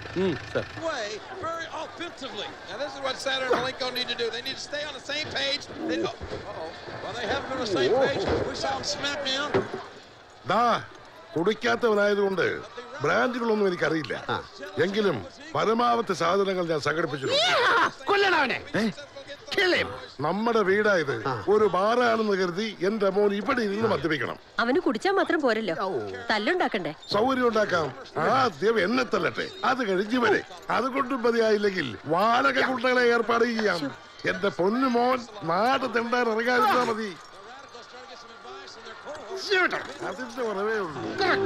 Play very offensively. Now this is what Saturn and Malenko need to do. They need to stay on the same page. They, oh, uh-oh. Well, they haven't been on the same page. We saw them smack down. ദാ കുടിക്കാത്തവനായതുകൊണ്ട് ബ്രാൻഡുകളൊന്നും എനിക്കറിയില്ല എങ്കിലും പരമാവധി സാധനങ്ങൾ ഞാൻ സംഘടിപ്പിച്ചിട്ടുണ്ട് കൊല്ലണവനെ നമ്മുടെ വീടായത് ഒരു ബാറാണെന്ന് കരുതി എന്റെ മോൻ ഇവിടെ ഇരുന്ന് മദ്യപിക്കണം അവന് കുടിച്ചാൽ മാത്രം പോരല്ലോ തല്ലുണ്ടാക്കണ്ടേ സൗകര്യം ഉണ്ടാക്കാം ആദ്യം എന്നെ തല്ലട്ടെ അത് കഴിഞ്ഞ് വരെ അതുകൊണ്ട് മതിയായില്ലെങ്കിൽ വാടക കുട്ടകളെ ഏർപ്പാട് ചെയ്യാം എന്റെ പൊന്നു മോൻ നാട് തെണ്ടാൻ ഇറങ്ങാതിരുന്നാ മതി അതിന്റെ കുറവേ ഉള്ളൂ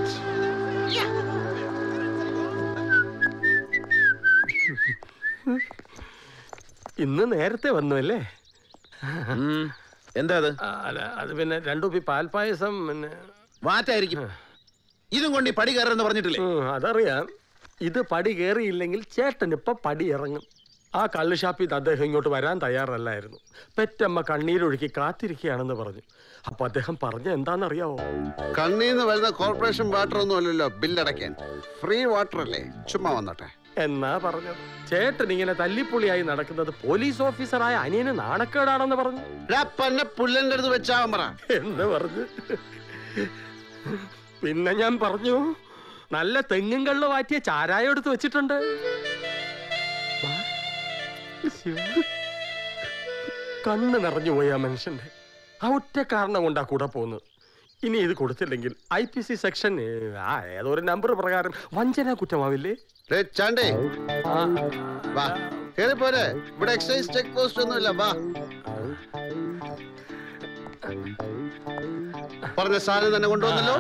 ഇന്ന് നേരത്തെ വന്നു അല്ലേ എന്താ അത് അല്ല അത് പിന്നെ രണ്ടു പി പാൽപ്പായസം പിന്നെ മാറ്റായിരിക്കും ഇതും കൊണ്ട് ഈ പടി കയറെന്ന് പറഞ്ഞിട്ടില്ലേ ഉം, അതറിയാം ഇത് പടി കയറിയില്ലെങ്കിൽ ചേട്ടൻ ഇപ്പൊ പടി ഇറങ്ങും ആ കള്ള് ഷാപ്പിൽ നിന്ന് അദ്ദേഹം ഇങ്ങോട്ട് വരാൻ തയ്യാറല്ലായിരുന്നു പെറ്റമ്മ കണ്ണീരൊഴുക്കി കാത്തിരിക്കുകയാണെന്ന് പറഞ്ഞു അപ്പൊ അദ്ദേഹം പറഞ്ഞ എന്താണെന്നറിയാവോ കണ്ണീന്ന് വരുന്ന കോർപ്പറേഷൻ വാട്ടർ ഒന്നും അല്ലല്ലോ ബില്ലടയ്ക്കാൻ ഫ്രീ വാട്ടർ അല്ലേ ചുമ്മാ വന്നോട്ടെ എന്നാ പറഞ്ഞത് ചേട്ടൻ ഇങ്ങനെ തല്ലിപ്പൊളിയായി നടക്കുന്നത് പോലീസ് ഓഫീസറായ അനിയന് നാണക്കേടാണെന്ന് പറഞ്ഞു പന്നെ പുല്ലന്റെ അടുത്ത് വെച്ചാവൻ പറ എന്ന് പറഞ്ഞു പിന്നെ ഞാൻ പറഞ്ഞു നല്ല തെങ്ങും കള്ള് വാറ്റിയ ചാരായം എടുത്ത് വെച്ചിട്ടുണ്ട് വാ. ശിവ. കണ്ണ് നിറഞ്ഞു പോയി ആ മനുഷ്യന്റെ ആ ഒറ്റ കാരണം കൊണ്ടാ കൂടെ പോകുന്നത് ഇനി ഇത് കൊടുത്തില്ലെങ്കിൽ ഐ പി സി സെക്ഷൻ ഏ, ആ ഏതോ ഒരു നമ്പർ പ്രകാരം വഞ്ചന കുറ്റമാവില്ലേ ഡേ, ചാണ്ടേ ആ, വാ കേറി പോരെ ഇവിടെ എക്സൈസ് ചെക്ക് പോസ്റ്റ് ഒന്നുമില്ല വാ പറഞ്ഞ സാധനം തന്നെ കൊണ്ടുവന്നല്ലോ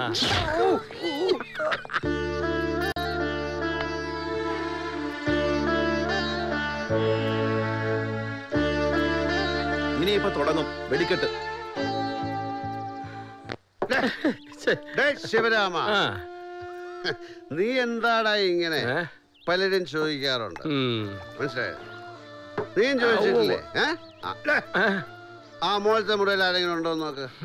ഇനിയിപ്പോ തുടങ്ങും വെടിക്കെട്ട് ഡേ, ശിവരാമ ആ, നീ എന്താടാ ഇങ്ങനെ ഏ? പലരും ചോദിക്കാറുണ്ട് ഉം. മനസ്സിലായോ നീയും ചോദിച്ചിട്ടില്ലേ ഏ? ആ, ഡേ, ആ, ആ മോളത്തെ മുറിയിൽ ആരെങ്കിലും ഉണ്ടോ എന്ന് നോക്ക്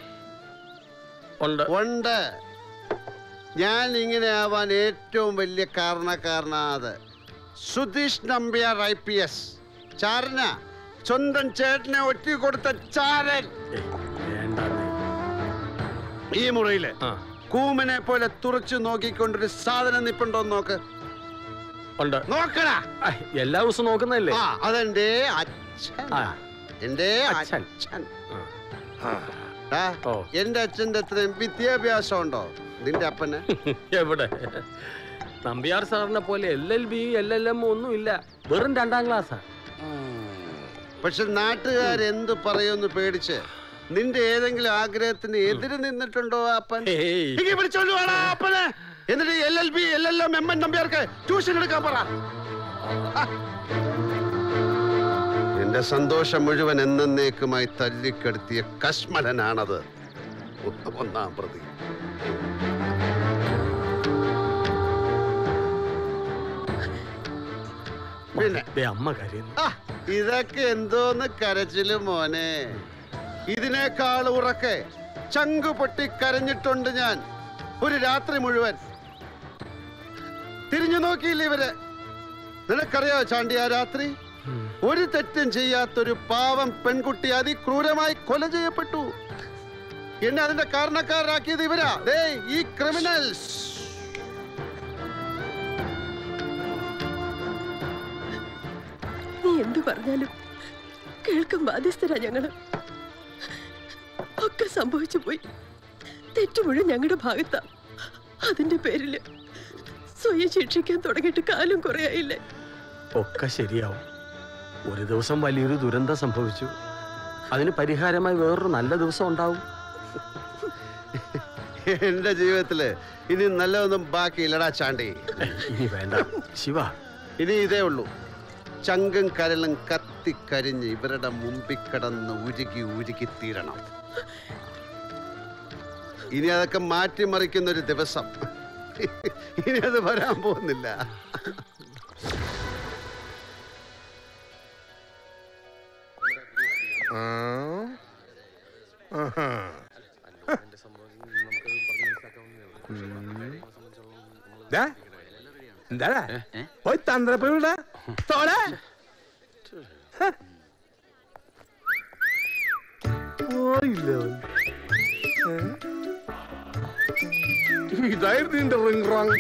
ഉണ്ട് ഉണ്ട് ഞാൻ ഇങ്ങനെ ആവാൻ ഏറ്റവും വലിയ കാരണക്കാരനാത് Sudheesh Nambiar I P S ചാരന സ്വന്തം ചേട്ടനെ ഒറ്റ കൊടുത്ത ചാരൻ ഏയ്, വേണ്ടാന്നേ. ഈ മുറിയില് ആ, കൂമനെ പോലെ തുറച്ചു നോക്കിക്കൊണ്ടൊരു സാധനം നിപ്പുണ്ടോന്ന് നോക്ക് ഉണ്ട് നോക്കടാ ആ, എല്ലാ ദിവസവും നോക്കുന്നതല്ലേ ആ അതെന്റെ അച്ഛൻ ആ. എന്റെ അച്ഛൻ. അച്ഛൻ ആ. ആ, ഓ. എന്റെ അച്ഛന്റെ അത്രയും വിദ്യാഭ്യാസം ഉണ്ടോ നിന്റെ അപ്പന് എവിടെ നമ്പ്യാർ സാറിനെ പോലെ L L B L L M ഒന്നും ഇല്ല വെറും രണ്ടാം ക്ലാസ്സാ പക്ഷെ നാട്ടുകാരെന്ത് പറയുമെന്ന് പേടിച്ച് നിന്റെ ഏതെങ്കിലും ആഗ്രഹത്തിന് എതിര് നിന്നിട്ടുണ്ടോ ആ അപ്പൻ ഏയ്. ഇങ്ങ് വിളിച്ചോണ്ട് വാടാ ആ അപ്പനെ എന്നിട്ട് L L B L L M M N നമ്പ്യാർക്ക് ട്യൂഷൻ എടുക്കാൻ പറ ആ. എന്റെ സന്തോഷം മുഴുവൻ എന്നേക്കുമായി തല്ലിക്കെടുത്തിയ കശ്മലനാണത് ഒ- ഒന്നാം പ്രതി പിന്നെ ദേ അമ്മ കരയുന്നു ആ, ഇതൊക്കെ എന്തോന്ന് കരച്ചില് മോനെ ഇതിനേക്കാൾ ഉറക്കെ ചങ്കു പൊട്ടി കരഞ്ഞിട്ടുണ്ട് ഞാൻ ഒരു രാത്രി മുഴുവൻ തിരിഞ്ഞു നോക്കിയില്ല ഇവര് നിനക്കറിയോ ചാണ്ടി ആ രാത്രി ഒരു തെറ്റും ചെയ്യാത്തൊരു പാവം പെൺകുട്ടി അതിക്രൂരമായി കൊല ചെയ്യപ്പെട്ടു എന്നെ അതിന്റെ കാരണക്കാരാക്കിയത് ഇവരാ ദേ ഈ ക്രിമിനൽസ് നീ എന്തു പറഞ്ഞാലും കേൾക്കാൻ ബാധ്യസ്ഥരാ ഞങ്ങള് ഒക്കെ സംഭവിച്ചു പോയി തെറ്റു മുഴുവൻ ഞങ്ങളുടെ ഭാഗത്താ അതിന്റെ പേരില് സ്വയം ശിക്ഷിക്കാൻ തുടങ്ങിയിട്ട് കാലം കുറയായില്ലേ ഒക്കെ ശരിയാവും ഒരു ദിവസം വലിയൊരു ദുരന്തം സംഭവിച്ചു അതിന് പരിഹാരമായി വേറൊരു നല്ല ദിവസം ഉണ്ടാവും എന്റെ ജീവിതത്തില് ഇനി നല്ലതൊന്നും ബാക്കിയില്ലടാ ചാണ്ടി ഇനി വേണ്ട ശിവ ഇനി ഇതേ ഉള്ളൂ ചങ്കും കരളും കത്തിക്കരിഞ്ഞ് ഇവരുടെ മുമ്പിൽ കിടന്ന് ഉരുകി ഉരുകി തീരണം ഇനി അതൊക്കെ മാറ്റിമറിക്കുന്ന ഒരു ദിവസം ഇനി അത് വരാൻ പോകുന്നില്ല ആ. ആഹാ. ദാ, എന്താടാ പോയി തന്ത്രപ്പുഴ തോടാ പോയില്ല അവൻ. ഏ? ഇതായിരുന്നു നിന്റെ റിംഗ് റോങ്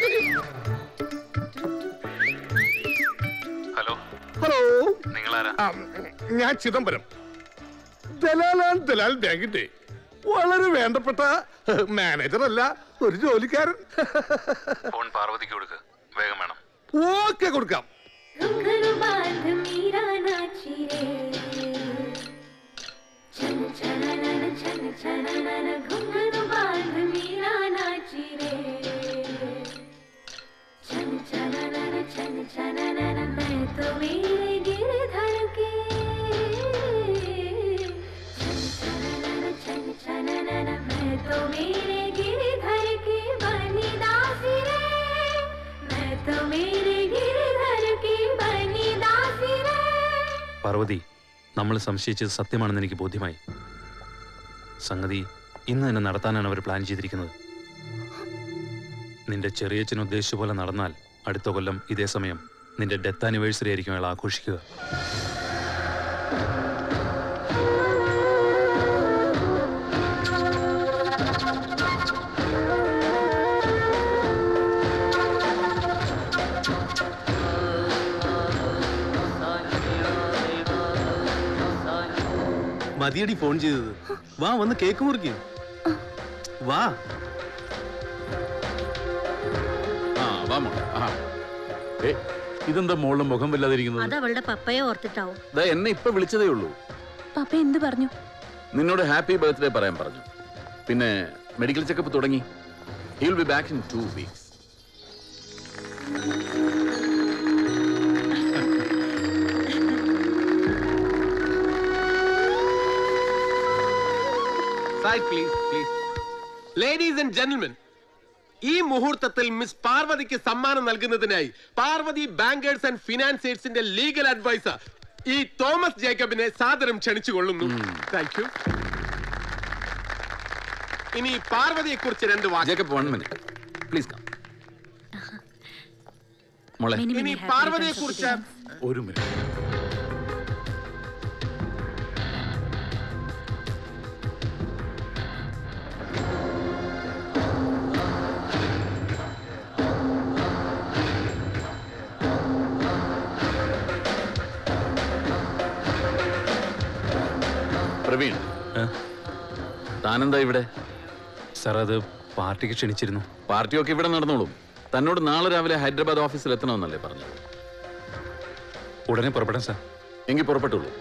ഹലോ ഹലോ നിങ്ങളാരാ ആ, ഞാൻ ചിദംബരം ദലാലാൽ ദലാൽ ബാങ്കിന്റെ വളരെ വേണ്ടപ്പെട്ട മാനേജർ അല്ല ഒരു ജോലിക്കാരൻ ഫോൺ പാർവതിക്ക് കൊടുക്ക് വേഗം വേണം ഓക്കെ കൊടുക്കാം घुंघरू बांध मीरा नाची रे छन छननन छन छननन घुंघरू बांध मीरा नाची रे छन छननन छन छननन मैं तो मेरे गिरधर के छन छननन छन छननन मैं तो मेरे गिरधर के बनी दासी रे मैं तो मेरे गिरधर की बनी दासी रे പാർവതി നമ്മൾ സംശയിച്ചത് സത്യമാണെന്ന് എനിക്ക് ബോധ്യമായി സംഗതി ഇന്ന് തന്നെ നടത്താനാണ് അവർ പ്ലാൻ ചെയ്തിരിക്കുന്നത് നിന്റെ ചെറിയച്ഛൻ ഉദ്ദേശിച്ച പോലെ നടന്നാൽ അടുത്ത കൊല്ലം ഇതേ സമയം നിന്റെ ഡെത്ത് ആനിവേഴ്സറി ആയിരിക്കും അയാൾ ആഘോഷിക്കുക മതിയടി ഫോൺ ചെയ്തത് വാ വന്ന് കേക്ക് മുറിക്ക് വാ ആ വാ മോളെ ആ ഏ ഇതെന്താ മോളുടെ മുഖം വല്ലാതിരിക്കുന്നത് അത് അവളുടെ പപ്പയെ ഓർത്തിട്ടാവും ദാ എന്നെ ഇപ്പൊ വിളിച്ചതേ ഉള്ളൂ പപ്പ എന്ത് പറഞ്ഞു നിന്നോട് ഹാപ്പി ബർത്ത്ഡേ പറയാൻ പറഞ്ഞു പിന്നെ മെഡിക്കൽ ചെക്കപ്പ് തുടങ്ങി he will be back in two weeks side please please ladies and gentlemen ഈ മുഹൂർത്തത്തിൽ മിസ് പാർവതിക്ക് സമ്മാനം നൽകുന്നതിനായി പാർവതി ബാങ്കേഴ്സ് ആൻഡ് ഫിനാൻസിയേഴ്സിന്റെ ലീഗൽ അഡ്വൈസർ ഈ തോമസ് ജേക്കബിനെ സാദരം ക്ഷണിച്ചുകൊള്ളുന്നു താങ്ക് യു ഇനി പാർവതിയെ കുറിച്ച് രണ്ട് വാക്ക് Jacob one minute please come മോളെ ഇനി പാർവതിയെ കുറിച്ച് ഒരു മിനിറ്റ് പ്രവീൺ താനെന്താ ഇവിടെ സാർ അത് പാർട്ടിക്ക് ക്ഷണിച്ചിരുന്നു പാർട്ടിയൊക്കെ ഇവിടെ നടന്നോളും തന്നോട് നാളെ രാവിലെ ഹൈദരാബാദ് ഓഫീസിൽ എത്തണമെന്നല്ലേ പറഞ്ഞത് ഉടനെ പുറപ്പെടാം സാർ എങ്കിൽ പുറപ്പെട്ടുള്ളൂ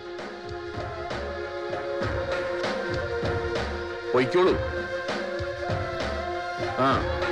പൊയ്ക്കോളൂ ആ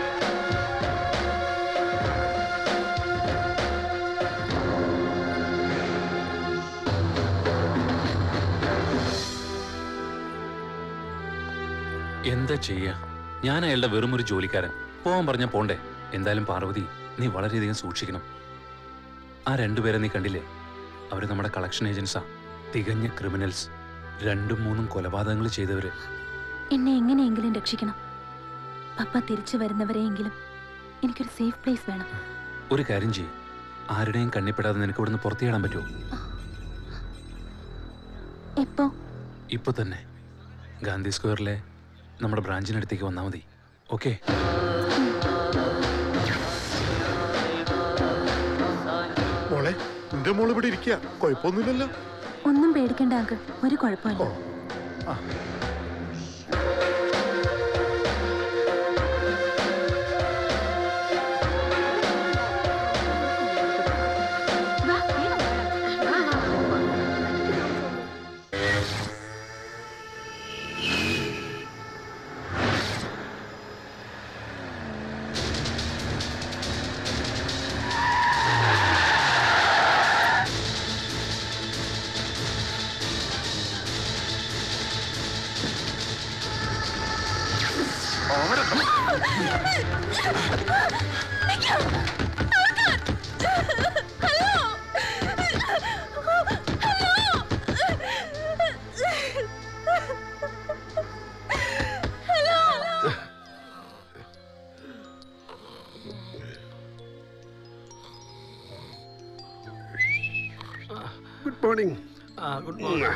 എന്താ ചെയ്യാ ഞാൻ അയാളുടെ വെറും ഒരു ജോലിക്കാരൻ പോവാൻ പറഞ്ഞ പോണ്ടേ എന്തായാലും പാർവതി നീ വളരെയധികം സൂക്ഷിക്കണം ആ രണ്ടുപേരെ നീ കണ്ടില്ലേ അവര് നമ്മുടെ കളക്ഷൻ ഏജൻസാ തികഞ്ഞ ക്രിമിനൽസ് രണ്ടും മൂന്നും കൊലപാതകങ്ങൾ ചെയ്തവര് എന്നെ എങ്ങനെയെങ്കിലും രക്ഷിക്കണം പപ്പ തിരിച്ചു വരുന്നവരെയെങ്കിലും എനിക്കൊരു സേഫ് പ്ലേസ് വേണം ഒരു കാര്യം ചെയ്യ് ആരുടെയും കണ്ണിപ്പെടാതെ നിനക്ക് ഇവിടുന്ന് പുറത്തിയാടാൻ പറ്റുമോ എപ്പോ ഇപ്പൊ തന്നെ ഗാന്ധി സ്ക്വയറിലെ നമ്മുടെ ബ്രാഞ്ചിനടുത്തേക്ക് വന്നാൽ മതി ഓക്കെ മോളെ എന്റെ മോള് ഇവിടെ ഇരിക്കുക കുഴപ്പമൊന്നുമില്ലല്ലോ ഒന്നും പേടിക്കണ്ട അങ്കിൾ ഒരു കുഴപ്പമില്ല ഗുഡ് മോർണിംഗ് ആ ഗുഡ് മോർണിംഗ്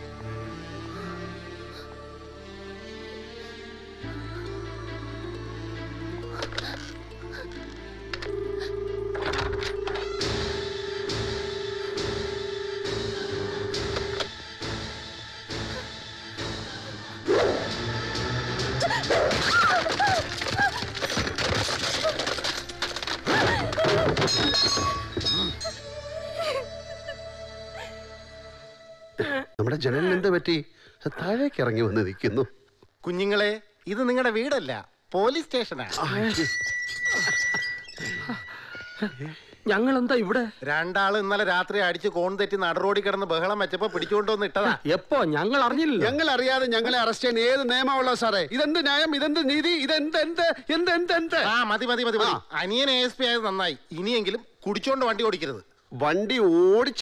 നമ്മുടെ ജനലിന് എന്താ പറ്റി താഴേക്ക് ഇറങ്ങി വന്ന് നിൽക്കുന്നു കുഞ്ഞുങ്ങളെ ഇത് നിങ്ങളുടെ വീടല്ല പോലീസ് സ്റ്റേഷനാ ഞങ്ങൾ എന്താ ഇവിടെ രണ്ടാള് ഇന്നലെ രാത്രി അടിച്ച് കോൺ തെറ്റി നടറോടി കിടന്ന് ബഹളം വെച്ചപ്പോ പിടിച്ചുകൊണ്ടുവന്ന് ഇട്ടതാ എപ്പോ ഞങ്ങൾ അറിഞ്ഞില്ലല്ലോ ഞങ്ങൾ അറിയാതെ ഞങ്ങളെ അറസ്റ്റ് ചെയ്യാൻ ഏത് നിയമമുള്ള സാറേ ഇതെന്ത് ന്യായം ഇതെന്ത് നീതി ഇതെന്ത് എന്ത് എന്ത് എന്ത് എന്ത് ആ മതി മതി മതി മതി അനിയൻ എ എസ് പി ആയത് നന്നായി ഇനിയെങ്കിലും കുടിച്ചോണ്ട് വണ്ടി ഓടിക്കരുത് വണ്ടി ഓടിച്ച